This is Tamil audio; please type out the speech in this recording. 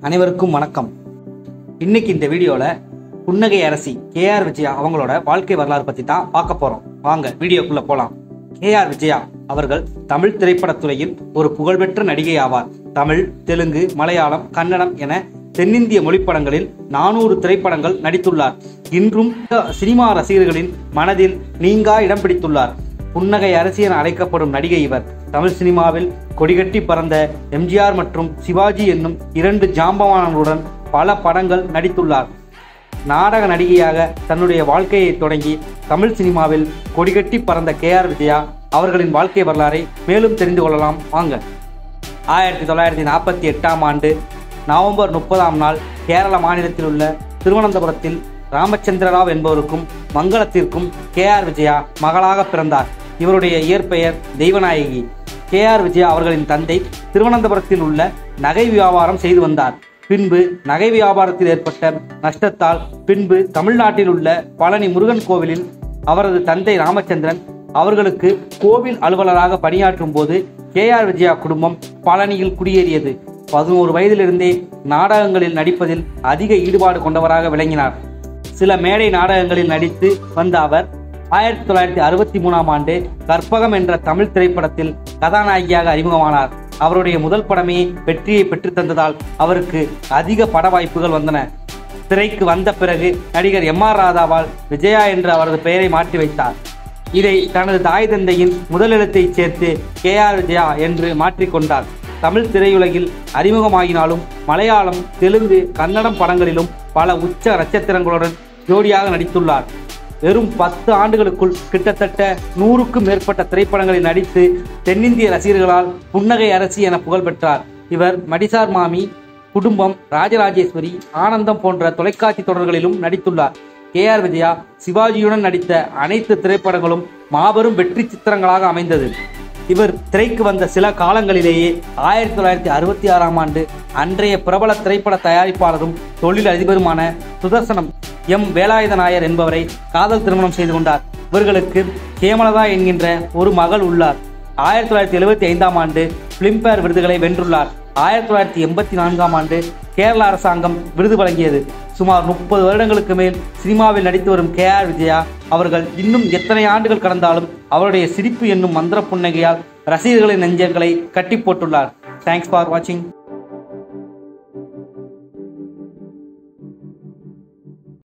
அனைவருக்கும் வணக்கம் இன்னைக்கு இந்த வீடியோல புன்னகை அரசி கேஆர் விஜயா அவங்களோட வாழ்க்கை வரலாறு பத்தி தான் பார்க்க போறோம் வாங்க வீடியோக்குள்ள போலாம் கேஆர் விஜயா அவர்கள் தமிழ் திரைப்படத்துறையில் ஒரு புகழ்பெற்ற நடிகை ஆவார் தமிழ் தெலுங்கு மலையாளம் கன்னடம் என தென்னிந்திய மொழிப்படங்களில் நானூறு திரைப்படங்கள் நடித்துள்ளார் இன்றும் சினிமா ரசிகர்களின் மனதில் நீங்கா இடம் பிடித்துள்ளார் புன்னகை அரசி என அழைக்கப்படும் நடிகை இவர் தமிழ் சினிமாவில் கொடிகட்டி பறந்த எம்ஜிஆர் மற்றும் சிவாஜி என்னும் இரண்டு ஜாம்பவான்களுடன் பல படங்கள் நடித்துள்ளார் நாடக நடிகையாக தன்னுடைய வாழ்க்கையை தொடங்கி தமிழ் சினிமாவில் கொடிகட்டி பறந்த கே ஆர் விஜயா அவர்களின் வாழ்க்கை வரலாறை மேலும் தெரிந்து கொள்ளலாம் வாங்க ஆயிரத்தி தொள்ளாயிரத்தி நாற்பத்தி எட்டாம் ஆண்டு நவம்பர் முப்பதாம் நாள் கேரள மாநிலத்தில் உள்ள திருவனந்தபுரத்தில் ராமச்சந்திர ராவ் என்பவருக்கும் மங்களத்திற்கும் கே ஆர் விஜயா மகளாக பிறந்தார் இவருடைய இயற்பெயர் தெய்வநாயகி கே ஆர் விஜயா அவர்களின் தந்தை திருவனந்தபுரத்தில் உள்ள நகை வியாபாரம் செய்து வந்தார் பின்பு நகை வியாபாரத்தில் ஏற்பட்ட நஷ்டத்தால் பின்பு தமிழ்நாட்டில் உள்ள பழனி முருகன் கோவிலில் அவரது தந்தை ராமச்சந்திரன் அவர்களுக்கு கோவில் அலுவலராக பணியாற்றும் போது கே ஆர் விஜயா குடும்பம் பழனியில் குடியேறியது பதினோரு வயதிலிருந்தே நாடகங்களில் நடிப்பதில் அதிக ஈடுபாடு கொண்டவராக விளங்கினார் சில மேடை நாடகங்களில் நடித்து வந்த அவர் ஆயிரத்தி தொள்ளாயிரத்தி அறுபத்தி மூணாம் ஆண்டு கற்பகம் என்ற தமிழ் திரைப்படத்தில் கதாநாயகியாக அறிமுகமானார் அவருடைய முதல் படமே வெற்றியை பெற்றுத் தந்ததால் அவருக்கு அதிக பட வாய்ப்புகள் வந்தன திரைக்கு வந்த பிறகு நடிகர் எம் ஆர் ராதாவால் விஜயா என்று அவரது பெயரை மாற்றி வைத்தார் இதை தனது தாய் தந்தையின் முதல் எழுத்தை சேர்த்து கே ஆர் விஜயா என்று மாற்றிக்கொண்டார் தமிழ் திரையுலகில் அறிமுகமாகினாலும் மலையாளம் தெலுங்கு கன்னடம் படங்களிலும் பல உச்ச நட்சத்திரங்களுடன் ஜோடியாக நடித்துள்ளார் வெறும் பத்து ஆண்டுகளுக்குள் கிட்டத்தட்ட நூறுக்கும் மேற்பட்ட திரைப்படங்களில் நடித்து தென்னிந்திய ரசிகர்களால் புன்னகை அரசி என புகழ் பெற்றார் இவர் மடிசார் மாமி குடும்பம் ராஜராஜேஸ்வரி ஆனந்தம் போன்ற தொலைக்காட்சி தொடர்களிலும் நடித்துள்ளார் கே ஆர் விஜயா சிவாஜியுடன் நடித்த அனைத்து திரைப்படங்களும் மாபெரும் வெற்றி சித்திரங்களாக அமைந்தது இவர் திரைக்கு வந்த சில காலங்களிலேயே ஆயிரத்தி தொள்ளாயிரத்தி அறுபத்தி ஆறாம் ஆண்டு அன்றைய பிரபல திரைப்பட தயாரிப்பாளரும் தொழில் அதிபருமான சுதர்சனம் எம் வேலாயுத நாயர் என்பவரை காதல் திருமணம் செய்து கொண்டார் இவர்களுக்கு கேமலதா என்கின்ற ஒரு மகள் உள்ளார் ஆயிரத்தி தொள்ளாயிரத்தி எழுபத்தி ஐந்தாம் ஆண்டு பிலிம்பேர் விருதுகளை வென்றுள்ளார் ஆயிரத்தி தொள்ளாயிரத்தி எண்பத்தி நான்காம் ஆண்டு கேரள அரசாங்கம் விருது வழங்கியது சுமார் முப்பது வருடங்களுக்கு மேல் சினிமாவில் நடித்து வரும் கே ஆர் விஜயா அவர்கள் இன்னும் எத்தனை ஆண்டுகள் கடந்தாலும் அவருடைய சிரிப்பு என்னும் மந்திர புன்னகையால் ரசிகர்களின் நெஞ்சங்களை கட்டி போட்டுள்ளார் தேங்க்ஸ் ஃபார் வாட்சிங்